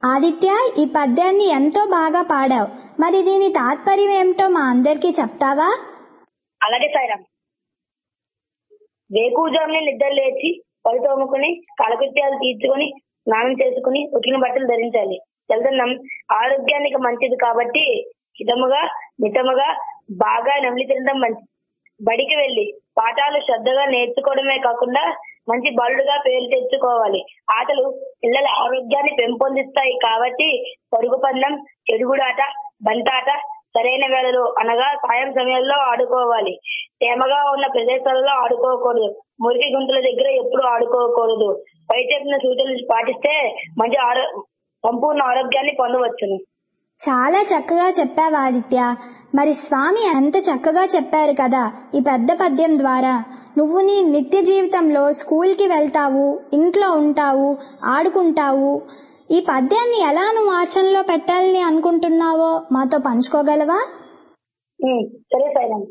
ఆదిత్య ఈ పద్యాన్ని ఎంతో బాగా పాడావు మరి దీని తాత్పర్యం ఏమిటో మా అందరికీ చెప్తావా అలాగే సాయిరామ్ వేకూజామునే నిద్ర లేచి పళ్ళు తోముకుని కాలకృత్యాలు తీర్చుకొని స్నానం చేసుకుని ఉతికిన బట్టలు ధరించాలి చల్లదన్నం ఆరోగ్యానికి మంచిది కాబట్టి హితముగా మితముగా బాగా నమిలి తినడం మంచిది బడికి వెళ్లి పాఠాలు శ్రద్ధగా నేర్చుకోవడమే కాకుండా మంచి బాలుడుగా పేరు తెచ్చుకోవాలి ఆటలు పిల్లల ఆరోగ్యాన్ని పెంపొందిస్తాయి కాబట్టి పరుగు పందెం చెడుగుడాట బంతాట సరైన వేళలో అనగా సాయం సమయంలో ఆడుకోవాలి తేమగా ఉన్న ప్రదేశాలలో ఆడుకోకూడదు మురికి గుంతల దగ్గర ఎప్పుడు ఆడుకోకూడదు పై చెప్పిన సూచనలు పాటిస్తే మంచి ఆరో సంపూర్ణ ఆరోగ్యాన్ని పొందవచ్చును చాలా చక్కగా చెప్పావు ఆదిత్య మరి స్వామి ఎంత చక్కగా చెప్పారు కదా ఈ పెద్ద పద్యం ద్వారా నువ్వు నీ నిత్య జీవితంలో స్కూల్కి వెళ్తావు ఇంట్లో ఉంటావు ఆడుకుంటావు ఈ పద్యాన్ని ఎలా నువ్వు ఆచరణలో పెట్టాలని అనుకుంటున్నావో మాతో పంచుకోగలవా ఉమ్, సరే సైలం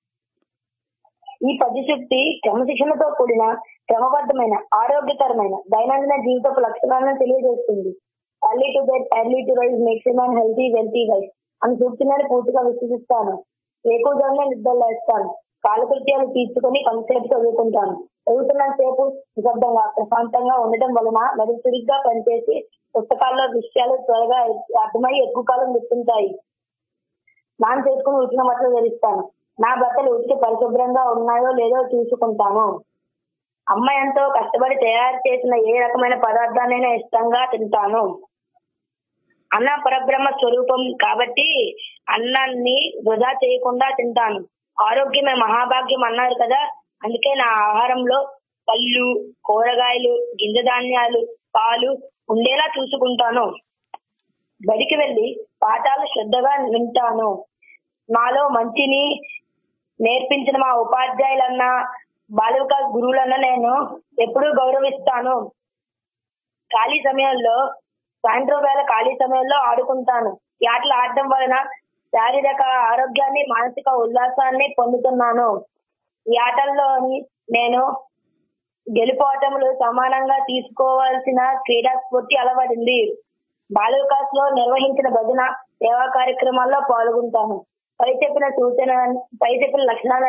ఈ పద్యశక్తి క్రమశిక్షణతో కూడిన క్రమబద్ధమైన ఆరోగ్యకరమైన దైనందిన జీవితపు లక్షణాలను తెలియజేస్తుంది early to bed early to rise makes man healthy wealthy wise అని సూచనని పూర్తిగా విశ్వసిస్తాను ఎక్కువగానే నిద్రలేస్తాను కాలకృత్యాలు తీర్చుకొని కొంతసేపు చదువుకుంటాను చదువుతున్న సేపు నిశ్శబ్దంగా ప్రశాంతంగా ఉండటం వలన మరి చురుగ్గా పనిచేసి పుస్తకాల్లో విషయాలు త్వరగా అర్థమై ఎక్కువ కాలం గుర్తుంటాయి స్నానం చేసుకుని ఉతికిన బట్టలు ధరిస్తాను నా బట్టలు ఉతికి పరిశుభ్రంగా ఉన్నాయో లేదో చూసుకుంటాను అమ్మ ఎంతో కష్టపడి తయారు చేసిన ఏ రకమైన పదార్థాన్నైనా ఇష్టంగా తింటాను అన్న పరబ్రహ్మ స్వరూపం కాబట్టి అన్నాన్ని వృధా చేయకుండా తింటాను ఆరోగ్యమే మహాభాగ్యం అన్నారు కదా అందుకే నా ఆహారంలో పళ్ళు కూరగాయలు గింజ ధాన్యాలు పాలు ఉండేలా చూసుకుంటాను బడికి వెళ్లి పాఠాలు శ్రద్ధగా వింటాను నాలో మంచిని నేర్పించిన మా ఉపాధ్యాయులన్నా బాలిక గురువులన్నా నేను ఎప్పుడూ గౌరవిస్తాను ఖాళీ సమయంలో సాయంత్రం వేళ ఖాళీ సమయంలో ఆడుకుంటాను ఈ ఆటలు ఆడటం వలన శారీరక ఆరోగ్యాన్ని మానసిక ఉల్లాసాన్ని పొందుతున్నాను ఈ ఆటల్లోని నేను గెలుపోటములు సమానంగా తీసుకోవాల్సిన క్రీడా స్ఫూర్తి అలవడింది బాలికాస్ లో నిర్వహించిన భజన సేవా కార్యక్రమాల్లో పాల్గొంటాను పై చెప్పిన సూచన పై చెప్పిన లక్షణాలు